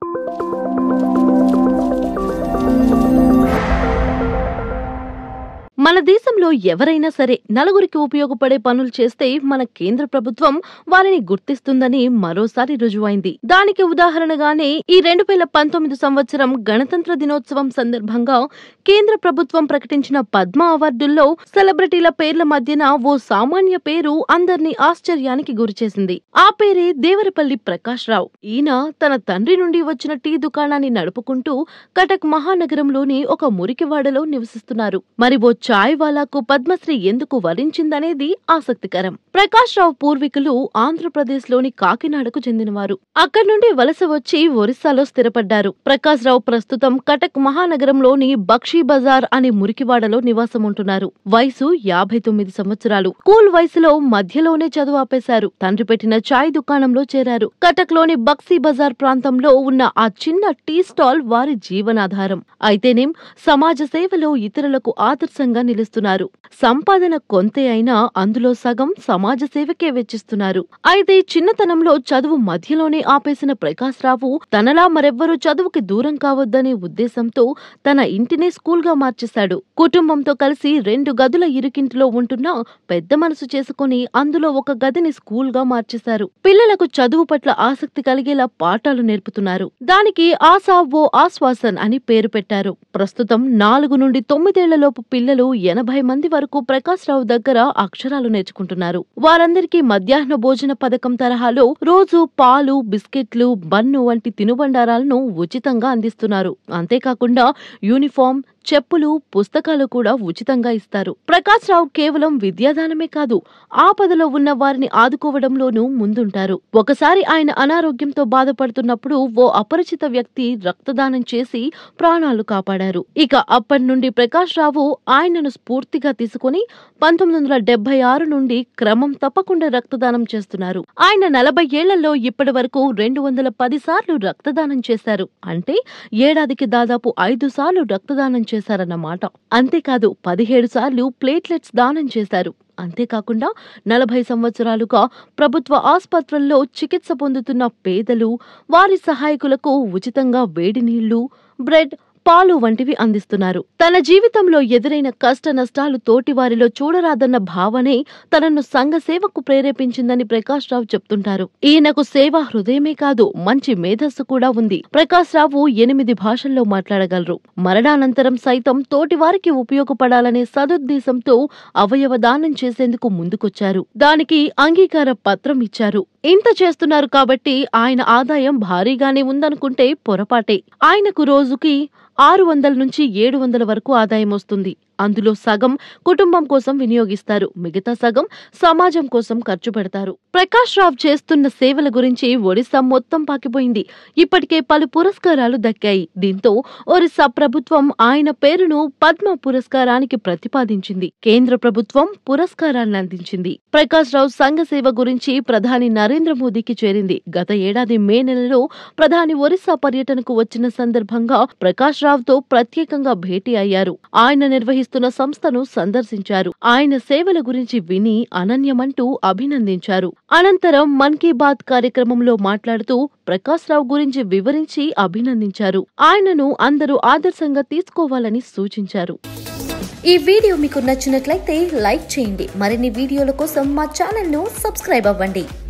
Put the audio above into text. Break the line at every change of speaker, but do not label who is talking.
మన దేశంలో ఎవరైనా సరే నలుగురికి ఉపయోగపడే పనులు చేస్తే మన కేంద్ర ప్రభుత్వం వారిని గుర్తిస్తుందని మరోసారి రుజువైంది దానికి ఉదాహరణగానే ఈ రెండు వేల పంతొమ్మిది సంవత్సరం గణతంత్ర దినోత్సవం సందర్భంగా కేంద్ర ప్రభుత్వం ప్రకటించిన పద్మ అవార్డుల్లో సెలబ్రిటీల పేర్ల మధ్యన ఓ సామాన్య పేరు అందర్నీ ఆశ్చర్యానికి గురిచేసింది ఆ పేరే దేవరపల్లి ప్రకాష్ రావు ఈయన తన తండ్రి నుండి వచ్చిన టీ దుకాణాన్ని నడుపుకుంటూ కటక్ మహానగరంలోని ఒక మురికివాడలో నివసిస్తున్నారు మరి ఓ చాయ్ వాలాకు పద్మశ్రీ ఎందుకు వరించిందనేది ఆసక్తికరం ప్రకాష్ రావు పూర్వీకులు ఆంధ్రప్రదేశ్ లోని కాకినాడకు చెందినవారు అక్కడి నుండి వలస వచ్చి ఒరిస్సాలో స్థిరపడ్డారు ప్రకాష్ రావు ప్రస్తుతం కటక్ మహానగరంలోని బక్షీ బజార్ అనే మురికివాడలో నివాసం ఉంటున్నారు వయసు యాభై తొమ్మిది సంవత్సరాలు స్కూల్ వయసులో మధ్యలోనే చదువు ఆపేశారు తండ్రి పెట్టిన చాయ్ దుకాణంలో చేరారు కటక్ లోని బక్సీ బజార్ ప్రాంతంలో ఉన్న ఆ చిన్న టీ స్టాల్ వారి జీవనాధారం అయితేనేం సమాజ సేవలో ఇతరులకు ఆదర్శంగా నిలుస్తున్నారు సంపాదన కొంతే అయినా అందులో సగం సమాజ సేవకే వెచ్చిస్తున్నారు అయితే చిన్నతనంలో చదువు మధ్యలోనే ఆపేసిన ప్రకాశ్ రావు తనలా మరెవ్వరూ చదువుకి దూరం కావద్దనే ఉద్దేశంతో తన ఇంటినే స్కూల్ గా మార్చేశాడు కుటుంబంతో కలిసి రెండు గదుల ఇరుకింటిలో ఉంటున్న పెద్ద మనసు చేసుకుని అందులో ఒక గదిని స్కూల్ గా మార్చేశారు పిల్లలకు చదువు పట్ల ఆసక్తి కలిగేలా పాఠాలు నేర్పుతున్నారు దానికి ఆశా ఓ ఆశ్వాసన్ అని పేరు పెట్టారు ప్రస్తుతం నాలుగు నుండి తొమ్మిదేళ్లలోపు పిల్లలు ఎనభై మంది వరకు ప్రకాశ్ రావు దగ్గర అక్షరాలు నేర్చుకుంటున్నారు వారందరికీ మధ్యాహ్న భోజన పథకం తరహాలో రోజు పాలు బిస్కెట్లు బన్ను వంటి తినుబండారాలను ఉచితంగా అందిస్తున్నారు అంతేకాకుండా యూనిఫామ్ చెప్పులు పుస్తకాలు కూడా ఉచితంగా ఇస్తారు ప్రకాశ్ రావు కేవలం విద్యాదానమే కాదు ఆపదలో ఉన్న వారిని ఆదుకోవడంలోనూ ముందుంటారు ఒకసారి ఆయన అనారోగ్యంతో బాధపడుతున్నప్పుడు ఓ అపరిచిత వ్యక్తి రక్తదానం చేసి ప్రాణాలు కాపాడారు ఇక అప్పటి నుండి ప్రకాష్ రావు ఆయనను స్ఫూర్తిగా తీసుకుని పంతొమ్మిది వందల డెబ్బై ఆరు నుండి క్రమం తప్పకుండా రక్తదానం చేస్తున్నారు ఆయన నలభై ఏళ్లలో ఇప్పటి వరకు రెండు వందల పది సార్లు రక్తదానం చేశారు అంటే ఏడాదికి దాదాపు ఐదు సార్లు రక్తదానం చేశారన్నమాట అంతేకాదు పదిహేడు సార్లు ప్లేట్లెట్స్ దానం చేశారు అంతేకాకుండా నలభై సంవత్సరాలుగా ప్రభుత్వ ఆసుపత్రుల్లో చికిత్స పొందుతున్న పేదలు వారి సహాయకులకు ఉచితంగా వేడి నీళ్లు బ్రెడ్ పాలు వంటివి అందిస్తున్నారు తన జీవితంలో ఎదురైన కష్ట నష్టాలు తోటి వారిలో చూడరాదన్న భావనే తనను సంఘ సేవకు ప్రేరేపించిందని ప్రకాష్ రావు చెప్తుంటారు ఈయనకు సేవా హృదయమే కాదు మంచి మేధస్సు కూడా ఉంది ప్రకాష్ రావు ఎనిమిది భాషల్లో మాట్లాడగలరు మరణానంతరం సైతం తోటి వారికి ఉపయోగపడాలనే సదుద్దేశంతో అవయవ దానం చేసేందుకు ముందుకొచ్చారు దానికి అంగీకార పత్రం ఇచ్చారు ఇంత చేస్తున్నారు కాబట్టి ఆయన ఆదాయం భారీగానే ఉందనుకుంటే పొరపాటే ఆయనకు రోజుకి ఆరు వందల నుంచి ఏడు వందల వరకు ఆదాయం వస్తుంది అందులో సగం కుటుంబం కోసం వినియోగిస్తారు మిగతా సగం సమాజం కోసం ఖర్చు పెడతారు ప్రకాష్ రావ్ చేస్తున్న సేవల గురించి ఒడిశా మొత్తం పాకిపోయింది ఇప్పటికే పలు పురస్కారాలు దక్కాయి దీంతో ఒరిస్సా ప్రభుత్వం ఆయన పేరును పద్మ పురస్కారానికి ప్రతిపాదించింది కేంద్ర ప్రభుత్వం పురస్కారాన్ని అందించింది ప్రకాష్ రావు సంఘ సేవ గురించి ప్రధాని నరేంద్ర మోదీకి చేరింది గత ఏడాది మే నెలలో ప్రధాని ఒరిస్సా పర్యటనకు వచ్చిన సందర్భంగా ప్రకాష్ రావ్ తో ప్రత్యేకంగా భేటీ అయ్యారు ఆయన నిర్వహిస్తున్న సంస్థను సందర్శించారు ఆయన సేవల గురించి విని అనన్యమంటూ అభినందించారు అనంతరం మన్ కీ బాత్ కార్యక్రమంలో మాట్లాడుతూ ప్రకాష్ రావు గురించి వివరించి అభినందించారు ఆయనను అందరూ ఆదర్శంగా తీసుకోవాలని సూచించారు
ఈ వీడియో మీకు నచ్చినట్లయితే లైక్ చేయండి మరిన్ని వీడియోల కోసం మా ఛానల్ను సబ్స్క్రైబ్ అవ్వండి